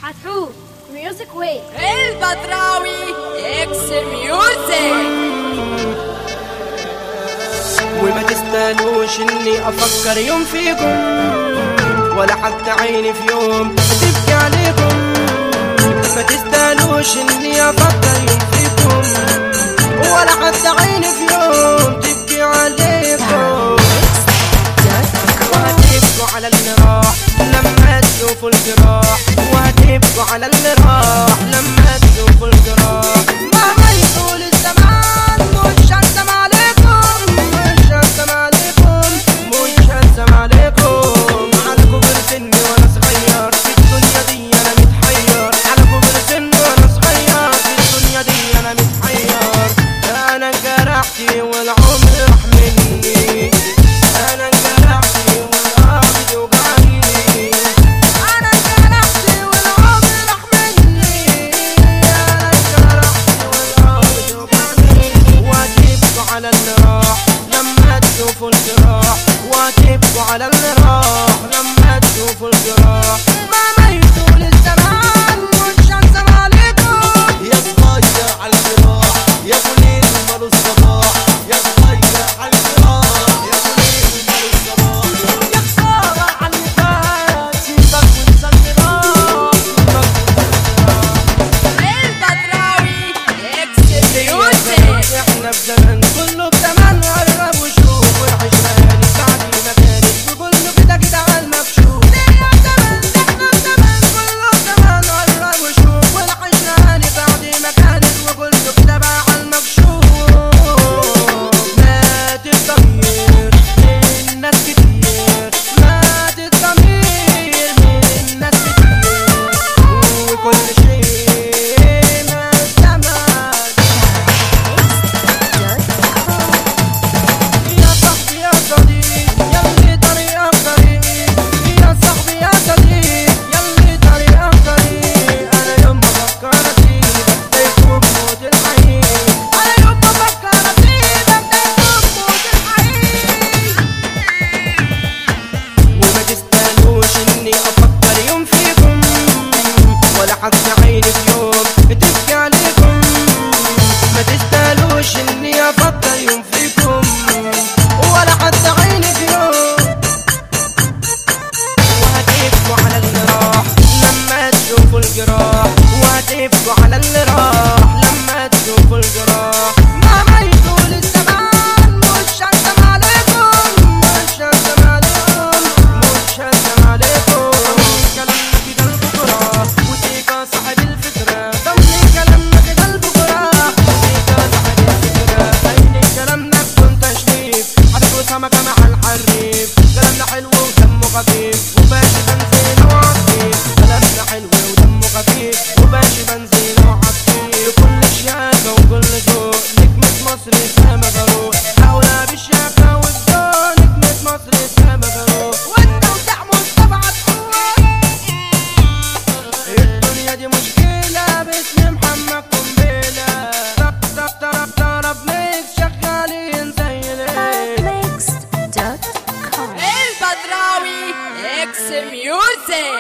حتحوف ميوزك ويك البدراوي اكس ميوزك وما تستنوش اني افكر يوم فيكم ولا حتى عيني في يوم تبكي عليكم ما تستنوش اني افكر يوم فيكم ولا حتى عيني في يوم تبكي عليكم وهتبكوا على اللي راح لما تشوفوا الجراح وهتبكوا على اللي راح لما تشوفوا الجراح مهما يطول الزمان مش هندم عليكم مش هندم عليكم مش هندم عليكم على كبر سني وانا صغير في الدنيا دي انا متحير على كبر سني وانا صغير في الدنيا دي انا متحير انا انجرحت والعمر راح مني انا انجرحت والقلب بيوجعني انا انجرحت والعمر راح مني انا انجرحت والقلب بيوجعني وهتبكوا على اللي راح لما تشوفوا الجراح وهتبكوا على اللي راح لما تشوفوا الجراح ما ميتوا للزمان مش هنسى عليكم يا صغير على الفراق يا ابو ليل ومال الصباح يا صغير على الفراق يا ابو ليل ومال الصباح يا خسارة على اللي فات سيبك وانسى اللي راح سيبك البدراوي اكس ميوزك احنا في زمن كله بزمان قرب وشوف والعشرة بعد ما كانت وكله كده كده على المكشوف يا زمن احنا في زمن كله بزمان قرب وشوف والعشرة بعد ما كانت وكله كده بقى على المكشوف مات الضمير من الناس كتير مات الضمير من الناس كتير وكل شيء ما زمان يا صاحبي يا صديق يلي طريقك طريق يا صاحبي يا صديق يلي طريقك طريق انا يوم ما افكر اسيبك تكون موت الحقيق انا يوم ما افكر اسيبك تكون موت الحقيق وما تستنوش اني افكر يوم فيكم ولا حتى عيني في يوم بتبكي عليكم ما تستاهلوش اني افكر يوم فيكم ولا حتى عيني في يوم وهتبكوا على اللي راح لما تشوفوا الجراح وهتبكوا على اللي راح لما تشوفوا الجراح مهما يطول الزمان مش هندم عليكم مش هندم عليكم مش هندم عليكم كلامنا كده البكرة وتيكا صاحب الفكرة ضمن كلامنا كده البكرة وتيكا صاحب الفكرة عين كلامنا بدون تشريف حبيب وسمكة مع الحريف كلامنا حلو ودمه خفيف وباشي بنزين وعطيف كلامنا حلو ودمه خفيف وباشي بنزين وعطيف كل شياكة وكل ذوق نجمة مصر سما فاروق أولى بالشياكة والذوق نجمة مصر سما فاروق وانت وسع مصطفى عطوة الدنيا دي مشكلة باسم محمد قنبلة طب طب طرب طرب ميكس شغالين زي ليه Mixed.com البدراوي اكس ميوزك